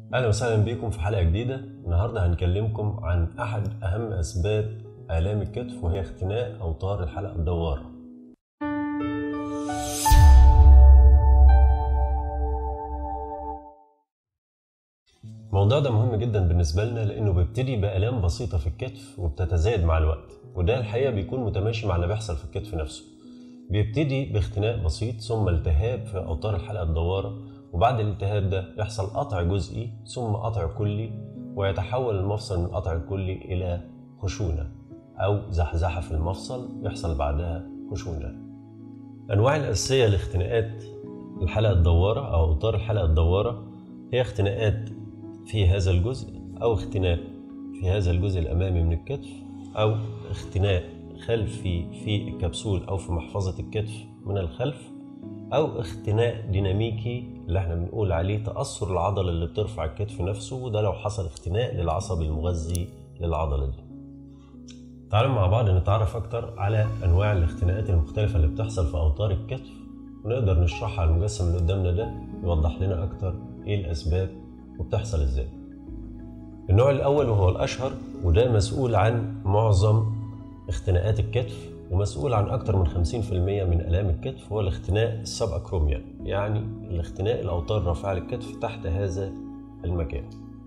أهلا وسهلا بكم في حلقة جديدة النهاردة هنكلمكم عن أحد أهم أسباب آلام الكتف وهي اختناق أوتار الحلقة الدوارة الموضوع ده مهم جدا بالنسبة لنا لأنه بيبتدي بآلام بسيطة في الكتف وبتتزايد مع الوقت وده الحقيقة بيكون متماشي مع اللي بيحصل في الكتف نفسه بيبتدي باختناق بسيط ثم التهاب في أوتار الحلقة الدوارة وبعد الالتهاب ده يحصل قطع جزئي ثم قطع كلي ويتحول المفصل من القطع الكلي إلى خشونة أو زحزحة في المفصل يحصل بعدها خشونة الأنواع الأساسية لاختناقات الحلقة الدوارة أو أوتار الحلقة الدوارة هي اختناقات في هذا الجزء أو اختناق في هذا الجزء الأمامي من الكتف أو اختناق خلفي في الكبسول أو في محفظة الكتف من الخلف أو اختناق ديناميكي اللي احنا بنقول عليه تأثر العضلة اللي بترفع الكتف نفسه وده لو حصل اختناق للعصب المغذي للعضلة دي تعالوا مع بعض نتعرف أكتر على أنواع الاختناقات المختلفة اللي بتحصل في أوتار الكتف ونقدر نشرحها على المجسم اللي قدامنا ده يوضح لنا أكتر إيه الأسباب وبتحصل إزاي النوع الأول وهو الأشهر وده مسؤول عن معظم اختناقات الكتف ومسؤول عن أكثر من 50% من آلام الكتف هو الاختناق السب أكروميال يعني الاختناق الأوتار الرافعة للكتف تحت هذا المكان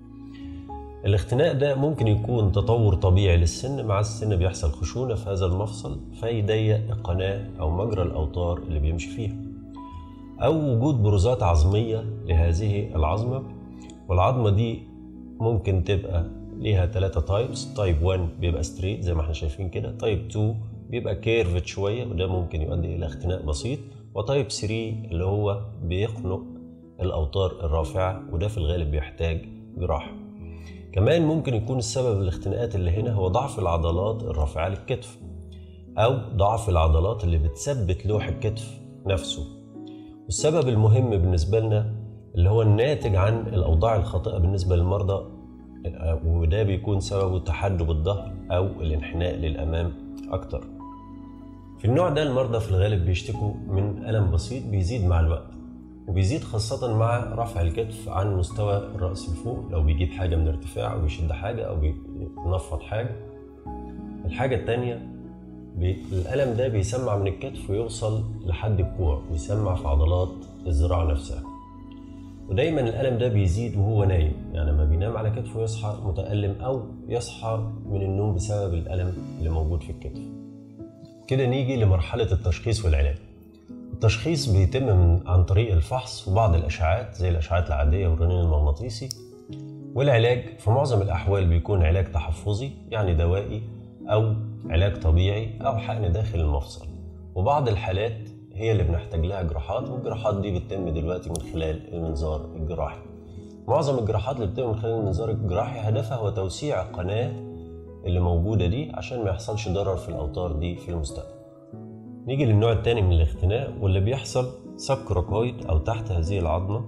الاختناق ده ممكن يكون تطور طبيعي للسن مع السن بيحصل خشونة في هذا المفصل فيضيق القناة أو مجرى الأوتار اللي بيمشي فيها أو وجود بروزات عظمية لهذه العظمة والعظمة دي ممكن تبقى ليها ثلاثة تايبس تايب 1 بيبقى ستريت زي ما احنا شايفين كده تايب 2 بيبقى كيرفت شوية وده ممكن يؤدي إلى اختناق بسيط وتايب 3 اللي هو بيخنق الأوتار الرافعة وده في الغالب بيحتاج جراحة كمان ممكن يكون السبب الاختناقات اللي هنا هو ضعف العضلات الرافعة للكتف أو ضعف العضلات اللي بتثبت لوح الكتف نفسه والسبب المهم بالنسبة لنا اللي هو الناتج عن الأوضاع الخاطئة بالنسبة للمرضى وده بيكون سببه تحجب الظهر أو الانحناء للأمام أكتر في النوع ده المرضى في الغالب بيشتكوا من ألم بسيط بيزيد مع الوقت وبيزيد خاصة مع رفع الكتف عن مستوى الرأس لفوق لو بيجيب حاجة من ارتفاع أو بيشد حاجة أو بينفض حاجة الحاجة التانية بي... الألم ده بيسمع من الكتف ويوصل لحد الكوع ويسمع في عضلات الذراع نفسها ودايما الألم ده بيزيد وهو نايم يعني لما بينام على كتفه يصحى متألم أو يصحى من النوم بسبب الألم اللي موجود في الكتف كده نيجي لمرحلة التشخيص والعلاج التشخيص بيتم من عن طريق الفحص وبعض الأشعات زي الأشعات العادية والرنين المغناطيسي والعلاج في معظم الأحوال بيكون علاج تحفظي يعني دوائي أو علاج طبيعي أو حقن داخل المفصل وبعض الحالات هي اللي بنحتاج لها جراحات والجراحات دي بتتم دلوقتي من خلال المنظار الجراحي معظم الجراحات اللي بتتم من خلال المنظار الجراحي هدفها هو توسيع القناة اللي موجودة دي عشان ما يحصلش ضرر في الأوتار دي في المستقبل نيجي للنوع التاني من الاختناق واللي بيحصل سبكروكويد أو تحت هذه العظمة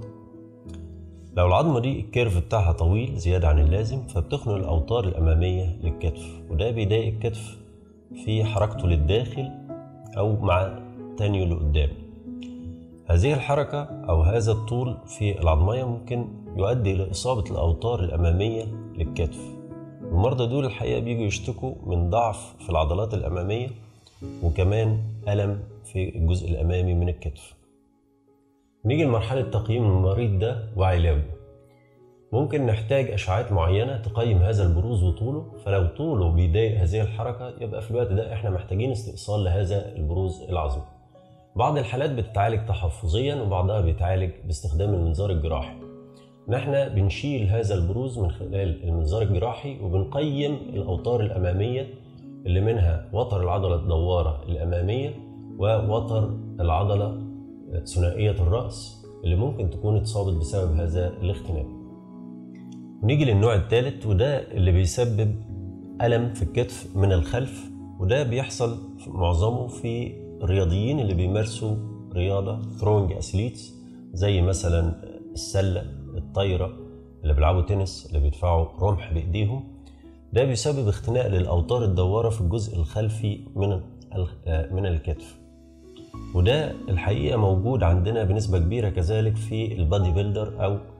لو العظمة دي الكيرف بتاعها طويل زيادة عن اللازم فبتخنق الأوتار الأمامية للكتف وده بيضايق الكتف في حركته للداخل أو مع تانيو لقدام هذه الحركة أو هذا الطول في العظمية ممكن يؤدي إلى إصابة الأوتار الأمامية للكتف المرضى دول الحقيقة بيجوا يشتكوا من ضعف في العضلات الأمامية وكمان ألم في الجزء الأمامي من الكتف نيجي لمرحلة تقييم المريض ده وعلاجه ممكن نحتاج أشعات معينة تقيم هذا البروز وطوله فلو طوله بيضايق هذه الحركة يبقى في الوقت ده احنا محتاجين استئصال لهذا البروز العظمي بعض الحالات بتتعالج تحفظيا وبعضها بيتعالج باستخدام المنظار الجراحي ان احنا بنشيل هذا البروز من خلال المنظار الجراحي وبنقيم الاوتار الاماميه اللي منها وتر العضله الدواره الاماميه ووتر العضله ثنائيه الراس اللي ممكن تكون اتصابت بسبب هذا الاختناق ونيجي للنوع الثالث وده اللي بيسبب الم في الكتف من الخلف وده بيحصل معظمه في الرياضيين اللي بيمارسوا رياضه ثرونج اثليتس زي مثلا السله الطايره اللي بيلعبوا تنس اللي بيدفعوا رمح بايديهم ده بيسبب اختناق للاوتار الدواره في الجزء الخلفي من من الكتف وده الحقيقه موجود عندنا بنسبه كبيره كذلك في البادي بيلدر او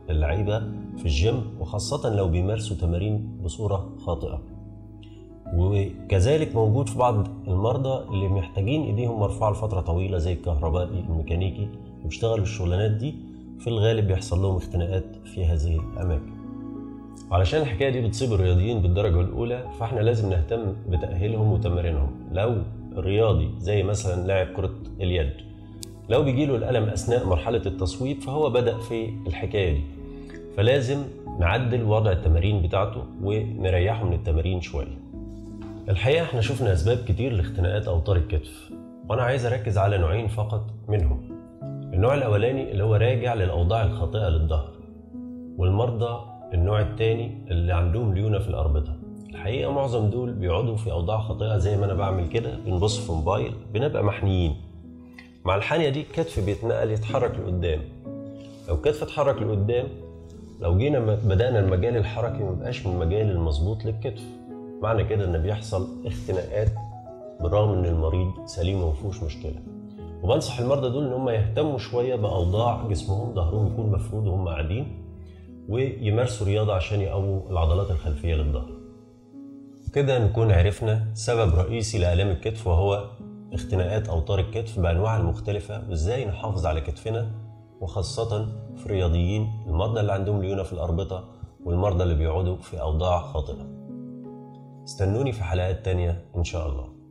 اللعيبة في الجيم وخاصة لو بيمارسوا تمارين بصورة خاطئة وكذلك موجود في بعض المرضى اللي محتاجين ايديهم مرفوعة لفترة طويلة زي الكهربائي الميكانيكي وبيشتغلوا الشغلانات دي في الغالب بيحصل لهم اختناقات في هذه الأماكن وعلشان الحكاية دي بتصيب الرياضيين بالدرجة الأولى فاحنا لازم نهتم بتأهيلهم وتمارينهم لو الرياضي زي مثلا لاعب كرة اليد لو بيجيله الألم أثناء مرحلة التصويب فهو بدأ في الحكاية دي فلازم نعدل وضع التمارين بتاعته ونريحه من التمارين شوية الحقيقة احنا شفنا أسباب كتير لاختناقات أوتار الكتف وأنا عايز أركز على نوعين فقط منهم النوع الأولاني اللي هو راجع للأوضاع الخاطئة للظهر والمرضى النوع الثاني اللي عندهم ليونة في الأربطة الحقيقة معظم دول بيقعدوا في أوضاع خاطئة زي ما أنا بعمل كده بنبص في موبايل بنبقى محنيين مع الحانية دي الكتف بيتنقل يتحرك لقدام لو الكتف اتحرك لقدام لو جينا بدأنا المجال الحركي مبقاش من المجال المظبوط للكتف معنى كده ان بيحصل اختناقات بالرغم ان المريض سليم ومفيهوش مشكله وبنصح المرضى دول ان هم يهتموا شويه باوضاع جسمهم ظهرهم يكون مفرود وهم قاعدين ويمارسوا رياضه عشان يقووا العضلات الخلفيه للظهر كده نكون عرفنا سبب رئيسي لآلام الكتف وهو اختناقات أوتار الكتف بأنواعها المختلفة وإزاي نحافظ على كتفنا وخاصة في الرياضيين المرضى اللي عندهم ليونة في الأربطة والمرضى اللي بيقعدوا في أوضاع خاطئة استنوني في حلقات تانية إن شاء الله